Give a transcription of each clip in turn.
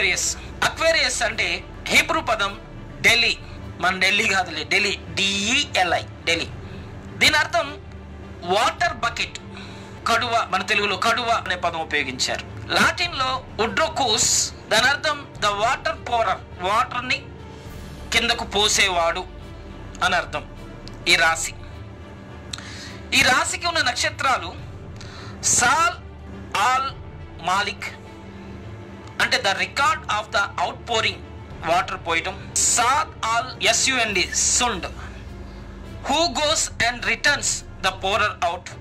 Aquarius Aquarius అంటే Hebrew పదం ఢిల్లీ మన ఢిల్లీ కాదులే ఢిల్లీ డిఈఎల్ఐ ఢిల్లీ దీని అర్థం వాటర్ బకెట్ కడువ మన తెలుగులో కడువ అనే పదం ఉపయోగించారు లాటిన్ లో ఉడ్రోకోస్ దాని అర్థం ద వాటర్ పోరర్ వాటర్ ని కిందకు పోసేవాడు అని అర్థం ఈ రాశి ఈ రాశికి ఉన్న నక్షత్రాలు సాల్ ఆల్ మాలిక్ అంటే the record of the outpouring water పోయటం సాద్ ఆల్ ఎస్యుఎండి సుండ్ who goes and returns the pourer out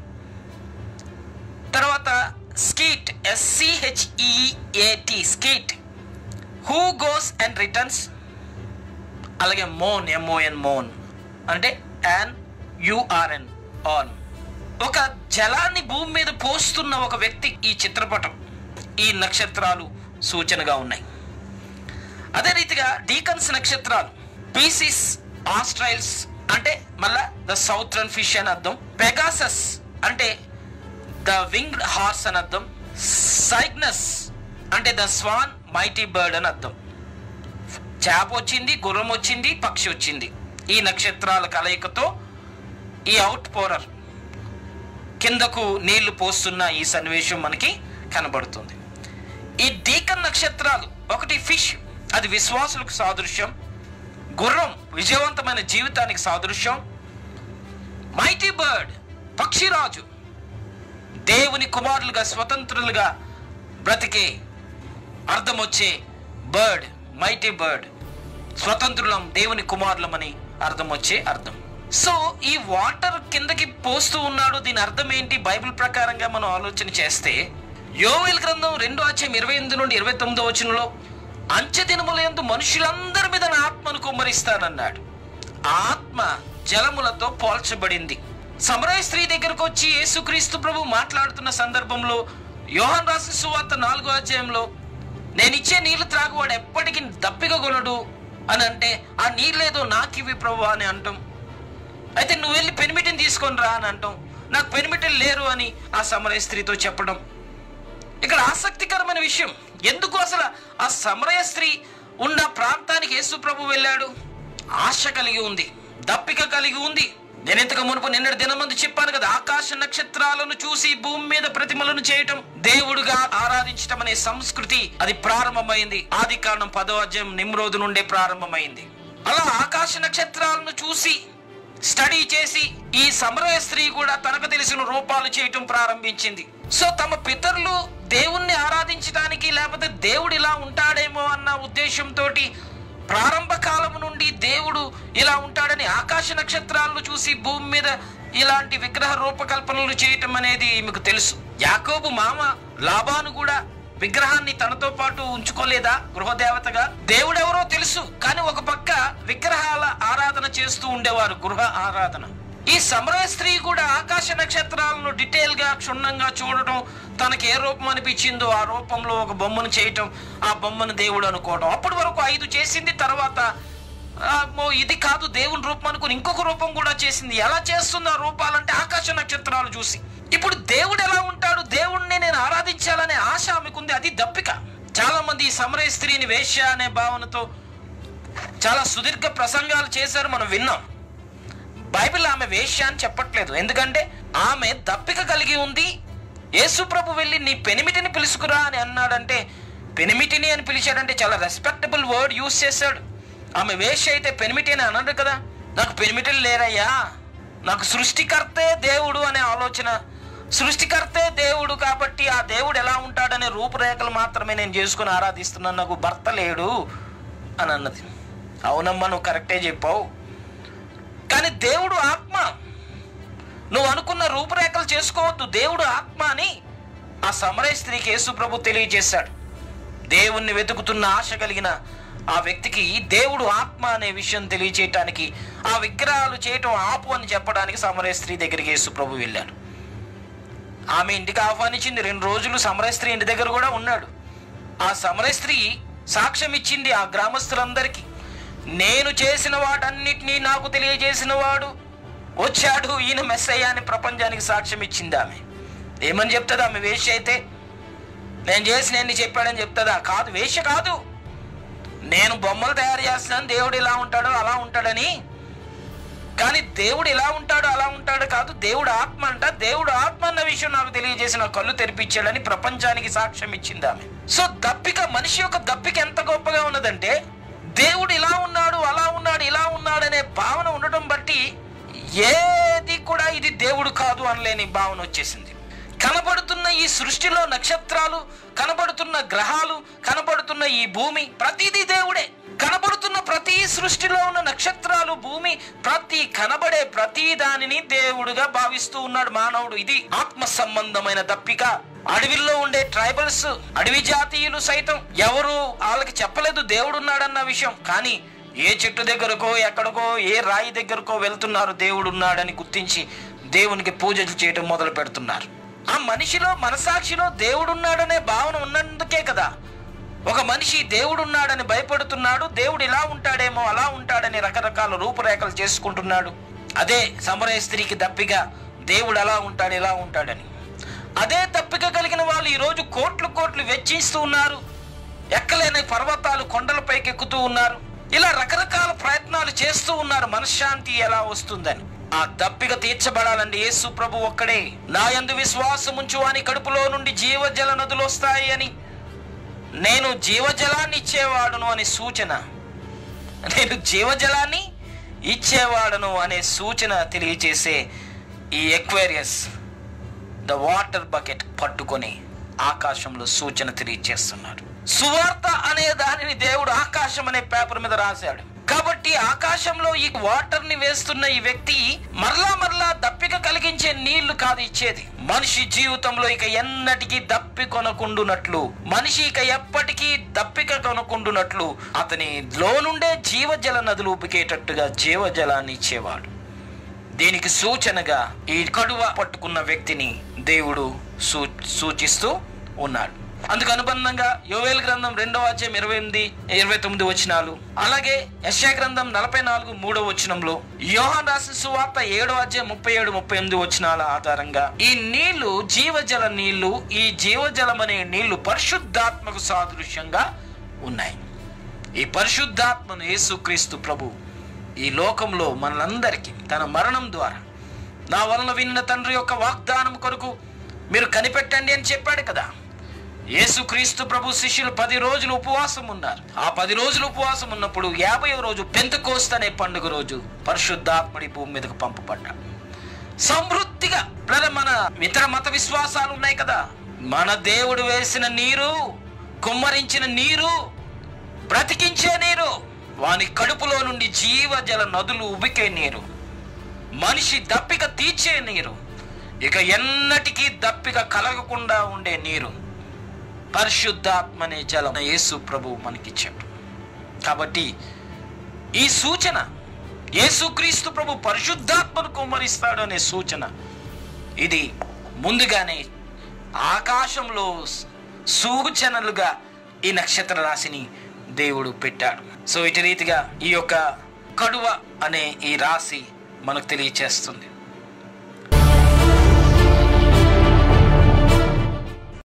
తర్వాత Scheat S C H E A T Scheat who goes and returns అలాగే మోన్ ఎంఓఎన్ మోన్ అంటే యాన్ యుఆర్ఎన్ ఆన్ ఒక జలాన్ని భూమి మీద పోస్తున్న ఒక వ్యక్తి ఈ చిత్రపటం ఈ నక్షత్రాలు సూచనగా ఉన్నాయి అదే రీతిగా డీకన్స్ నక్షత్రాలు పీసిస్ ఆస్ట్రైల్స్ అంటే మళ్ళా ద సౌత్రన్ ఫిష్ అని అర్థం పెగాసస్ అంటే ద వింగ్డ్ హార్స్ అని అర్థం సైగ్నస్ అంటే ద స్వాన్ మైటీ బర్డ్ అని అర్థం చేప వచ్చింది గుర్రం వచ్చింది పక్షి వచ్చింది ఈ నక్షత్రాల కలయికతో ఈ అవుట్ పోరర్ కిందకు నీళ్లు పోస్తున్న ఈ సన్నివేశం మనకి కనబడుతుంది ఈ డీకన్ నక్షత్రాలు ఒకటి ఫిష్ అది విశ్వాసులకు సాదృశ్యం గుర్రం విజయవంతమైన జీవితానికి సాదృశ్యం మైటీ బర్డ్ పక్షిరాజు దేవుని కుమారులుగా స్వతంత్రులుగా బ్రతికే అర్థం వచ్చే బర్డ్ మైటీ బర్డ్ స్వతంత్రులం దేవుని కుమారులమని అర్థం వచ్చే అర్థం సో ఈ వాటర్ కిందకి పోస్తూ ఉన్నాడు దీని అర్థం ఏంటి బైబిల్ ప్రకారంగా మనం ఆలోచన చేస్తే యోవేల్ గ్రంథం రెండో అధ్యాయం ఇరవై ఎనిమిది నుండి ఇరవై తొమ్మిదో వచనంలో అంచె దినముల యందు మనుషులందరి మీద నా ఆత్మను కుమ్మరిస్తానన్నాడు ఆ ఆత్మ జలములతో పోల్చబడింది సమరయ స్త్రీ దగ్గరకు వచ్చి యేసుక్రీస్తు ప్రభు మాట్లాడుతున్న సందర్భంలో యోహాన్ రాసిన సువార్త నాలుగో అధ్యాయంలో నేను ఇచ్చే నీళ్లు త్రాగువాడు ఎప్పటికీ దప్పిగొనడు అని అంటే ఆ నీళ్ళేదో నాకివి ప్రభు అని అంటాం అయితే నువ్వు వెళ్ళి పెనిమిటిని తీసుకొని రా అని అంటాం నాకు పెనిమిటిలు లేరు అని ఆ సమరయ స్త్రీతో చెప్పడం ఇక్కడ ఆసక్తికరమైన విషయం ఎందుకు అసలు ఆ సమరయ స్త్రీ ఉన్న ప్రాంతానికి యేసు ప్రభు వెళ్ళాడు ఆశ కలిగి ఉంది దప్పిక కలిగి ఉంది నేను ఇంతకు మునుపు నిన్నటి దినమందు చెప్పాను కదా ఆకాశ నక్షత్రాలను చూసి భూమి మీద ప్రతిమలను చేయటం దేవుడుగా ఆరాధించటం అనే సంస్కృతి అది ప్రారంభమైంది ఆది కాండం పదో అధ్యాయం నిమ్రోదు నుండే ప్రారంభమైంది అలా ఆకాశ నక్షత్రాలను చూసి స్టడీ చేసి ఈ సమరయ స్త్రీ కూడా తనకు తెలిసిన రూపాలు చేయటం ప్రారంభించింది సో తమ పితరులు దేవుణ్ణి ఆరాధించడానికి లేకపోతే దేవుడు ఇలా ఉంటాడేమో అన్న ఉద్దేశంతో ప్రారంభ కాలం నుండి దేవుడు ఇలా ఉంటాడని ఆకాశ నక్షత్రాలను చూసి భూమి మీద ఇలాంటి విగ్రహ రూపకల్పనలు చేయటం అనేది మీకు తెలుసు యాకోబు మామ లాభాను కూడా విగ్రహాన్ని తనతో పాటు ఉంచుకోలేదా గృహదేవతగా దేవుడెవరో తెలుసు కానీ ఒక పక్క విగ్రహాల ఆరాధన చేస్తూ ఉండేవారు గృహ ఆరాధన ఈ సమరయ స్త్రీ కూడా ఆకాశ నక్షత్రాలను డీటెయిల్ గా క్షుణ్ణంగా చూడటం తనకి ఏ రూపం అనిపించిందో ఆ రూపంలో ఒక బొమ్మను చేయటం ఆ బొమ్మను దేవుడు అనుకోవడం అప్పటి వరకు ఐదు చేసింది తర్వాత ఆ, మో ఇది కాదు దేవుని రూపం అనుకుని ఇంకొక రూపం కూడా చేసింది ఎలా చేస్తుంది ఆ రూపాలంటే ఆకాశ నక్షత్రాలు చూసి ఇప్పుడు దేవుడు ఎలా ఉంటాడు దేవుణ్ణి నేను ఆరాధించాలనే ఆశ ఆమెకుంది అది దప్పిక చాలా మంది ఈ సమరయ స్త్రీని వేశ్య అనే భావనతో చాలా సుదీర్ఘ ప్రసంగాలు చేశారు మనం విన్నాం బైబిల్ ఆమె వేశ్య అని చెప్పట్లేదు ఎందుకంటే ఆమె దప్పిక కలిగి ఉంది యేసు ప్రభు వెళ్ళి నీ పెనిమిటిని పిలుచుకురా అని అన్నాడంటే పెనిమిటిని అని పిలిచాడంటే చాలా రెస్పెక్టబుల్ వర్డ్ యూస్ చేశాడు ఆమె వేశ్య అయితే పెనిమిటి అని అన్నాడు కదా నాకు పెనిమిటిలు లేరయ్యా నాకు సృష్టికర్తే దేవుడు అనే ఆలోచన సృష్టికర్తే దేవుడు కాబట్టి ఆ దేవుడు ఎలా ఉంటాడనే రూపురేఖలు మాత్రమే నేను చేసుకుని ఆరాధిస్తున్నాను నాకు భర్త లేడు అని అన్నది అవునమ్మా నువ్వు కరెక్టే చెప్పావు కానీ దేవుడు ఆత్మ నువ్వు అనుకున్న రూపురేఖలు చేసుకోవద్దు దేవుడు ఆత్మ అని ఆ సమరయ స్త్రీకి యేసు ప్రభు తెలియజేశాడు దేవుణ్ణి వెతుకుతున్న ఆశ కలిగిన ఆ వ్యక్తికి దేవుడు ఆత్మ అనే విషయం తెలియచేయటానికి ఆ విగ్రహాలు చేయటం ఆపు అని చెప్పడానికి సమరయ స్త్రీ దగ్గరికి యేసు ప్రభు వెళ్ళాడు ఆమె ఇంటికి ఆహ్వానించింది రెండు రోజులు సమరయ స్త్రీ ఇంటి దగ్గర కూడా ఉన్నాడు ఆ సమరయ స్త్రీ సాక్ష్యం ఇచ్చింది ఆ గ్రామస్తులందరికీ నేను చేసిన వాటన్నిటినీ నాకు తెలియజేసిన వాడు వచ్చాడు ఈయన మెస్సయ్య అని ప్రపంచానికి సాక్ష్యం ఇచ్చింది ఆమె ఏమని చెప్తుంది ఆమె వేష్య అయితే నేను చేసిన ఎన్ని చెప్పాడని చెప్తుందా కాదు వేష్య కాదు నేను బొమ్మలు తయారు చేస్తున్నాను దేవుడు ఇలా ఉంటాడు అలా ఉంటాడని కానీ దేవుడు ఇలా ఉంటాడు అలా ఉంటాడు కాదు దేవుడు ఆత్మ అంట దేవుడు ఆత్మ అన్న విషయం నాకు తెలియజేసిన కళ్ళు తెరిపించాడని ప్రపంచానికి సాక్ష్యం ఇచ్చింది ఆమె సో దప్పిక మనిషి యొక్క దప్పిక ఎంత గొప్పగా ఉన్నదంటే దేవుడు ఇలా ఉన్నాడు అలా ఉన్నాడు ఇలా ఉన్నాడు అనే భావన ఉండటం బట్టి ఏది కూడా ఇది దేవుడు కాదు అనలేని భావన వచ్చేసింది కనబడుతున్న ఈ సృష్టిలో నక్షత్రాలు కనబడుతున్న గ్రహాలు కనబడుతున్న ఈ భూమి ప్రతిదీ దేవుడే కనబడుతున్న ప్రతి సృష్టిలో ఉన్న నక్షత్రాలు భూమి ప్రతి కనబడే ప్రతి దానిని దేవుడుగా భావిస్తూ ఉన్నాడు మానవుడు ఇది ఆత్మ సంబంధమైన దప్పిక అడవిల్లో ఉండే ట్రైబల్స్ అడవి జాతీయులు సైతం ఎవరు వాళ్ళకి చెప్పలేదు దేవుడు ఉన్నాడన్న విషయం కానీ ఏ చెట్టు దగ్గరకో ఎక్కడికో ఏ రాయి దగ్గరకో వెళ్తున్నారు దేవుడు ఉన్నాడని గుర్తించి దేవునికి పూజలు చేయడం మొదలు పెడుతున్నారు ఆ మనిషిలో మనసాక్షిలో దేవుడున్నాడనే భావన ఉన్నందుకే కదా ఒక మనిషి దేవుడున్నాడని భయపడుతున్నాడు దేవుడు ఇలా ఉంటాడేమో అలా ఉంటాడని రకరకాల రూపురేఖలు చేసుకుంటున్నాడు అదే సమరయ స్త్రీకి దప్పిగా దేవుడు అలా ఉంటాడు ఇలా ఉంటాడని అదే దప్పిక కలిగిన వాళ్ళు ఈరోజు కోట్లు కోట్లు వెచ్చిస్తూ ఉన్నారు ఎక్కలేని పర్వతాలు కొండలపైకి ఎక్కుతూ ఉన్నారు ఇలా రకరకాల ప్రయత్నాలు చేస్తూ ఉన్నారు మనశ్శాంతి ఎలా వస్తుందని ఆ దప్పిక తీర్చబడాలండి యేసు ప్రభు ఒక్కడే నా యందు విశ్వాసం ఉంచు అని కడుపులో నుండి జీవజల నదులు వస్తాయి అని నేను జీవజలాన్ని ఇచ్చేవాడును అనే సూచన నేను జీవజలాన్ని ఇచ్చేవాడును అనే సూచన తెలియజేసే ఈ ఎక్వేరియస్ ద వాటర్ బకెట్ పట్టుకొని ఆకాశంలో సూచన తెలియజేస్తున్నాడు సువార్త అనే దానిని దేవుడు ఆకాశం అనే పేపర్ మీద రాశాడు కాబట్టి ఆకాశంలో ఈ వాటర్ ని వేస్తున్న ఈ వ్యక్తి మరలా మరలా దప్పిక కలిగించే నీళ్లు కాదు ఇచ్చేది మనిషి జీవితంలో ఇక ఎన్నటికీ దప్పి కొనకుండునట్లు మనిషి ఇక ఎప్పటికీ దప్పిక కొనకుండునట్లు అతని లో నుండే జీవజల నదులు ఉపికేటట్టుగా జీవజలాన్ని ఇచ్చేవాడు దీనికి సూచనగా ఈ కడువ పట్టుకున్న వ్యక్తిని దేవుడు సూ సూచిస్తూ ఉన్నాడు అందుకు అనుబంధంగా యోవేల్ గ్రంథం రెండవ అధ్యాయం ఇరవై ఎనిమిది ఇరవై తొమ్మిది వచనాలు అలాగే యశ్యా గ్రంథం నలభై నాలుగు మూడవ వచనంలో యోహాన్ రాసిన సువార్త ఏడో అధ్యాయం ముప్పై ఏడు ముప్పై ఎనిమిది వచనాల ఆధారంగా ఈ నీళ్లు జీవజల నీళ్లు ఈ జీవజలం అనే నీళ్లు పరిశుద్ధాత్మకు సాదృశ్యంగా ఉన్నాయి ఈ పరిశుద్ధాత్మను యేసుక్రీస్తు ప్రభు ఈ లోకంలో మనందరికీ తన మరణం ద్వారా నా వలన విన్న తండ్రి యొక్క వాగ్దానం కొరకు మీరు కనిపెట్టండి అని చెప్పాడు కదా యేసుక్రీస్తు ప్రభు శిష్యులు పది రోజులు ఉపవాసం ఉన్నారు ఆ పది రోజులు ఉపవాసం ఉన్నప్పుడు యాభై రోజు పెంతకోస్తు అనే పండుగ రోజు పరిశుద్ధాత్మడి భూమి మీదకు పంపబడ్డాడు సమృద్ధిగా బ్రదర్ మన ఇతర మత విశ్వాసాలు ఉన్నాయి కదా మన దేవుడు వేసిన నీరు కుమ్మరించిన నీరు బ్రతికించే నీరు వాని కడుపులో నుండి జీవజల నదులు ఉబికే నీరు మనిషి దప్పిక తీర్చే నీరు ఇక ఎన్నటికీ దప్పిక కలగకుండా ఉండే నీరు పరిశుద్ధాత్మ అనే జలం యేసు ప్రభు మనకిచ్చాడు కాబట్టి ఈ సూచన యేసుక్రీస్తు ప్రభు పరిశుద్ధాత్మను కుమ్మరిస్తాడు అనే సూచన ఇది ముందుగానే ఆకాశంలో సూచనలుగా ఈ నక్షత్ర రాశిని దేవుడు పెట్టాడు సో ఇటు రీతిగా ఈ యొక్క కడువ అనే ఈ రాశి మనకు తెలియచేస్తుంది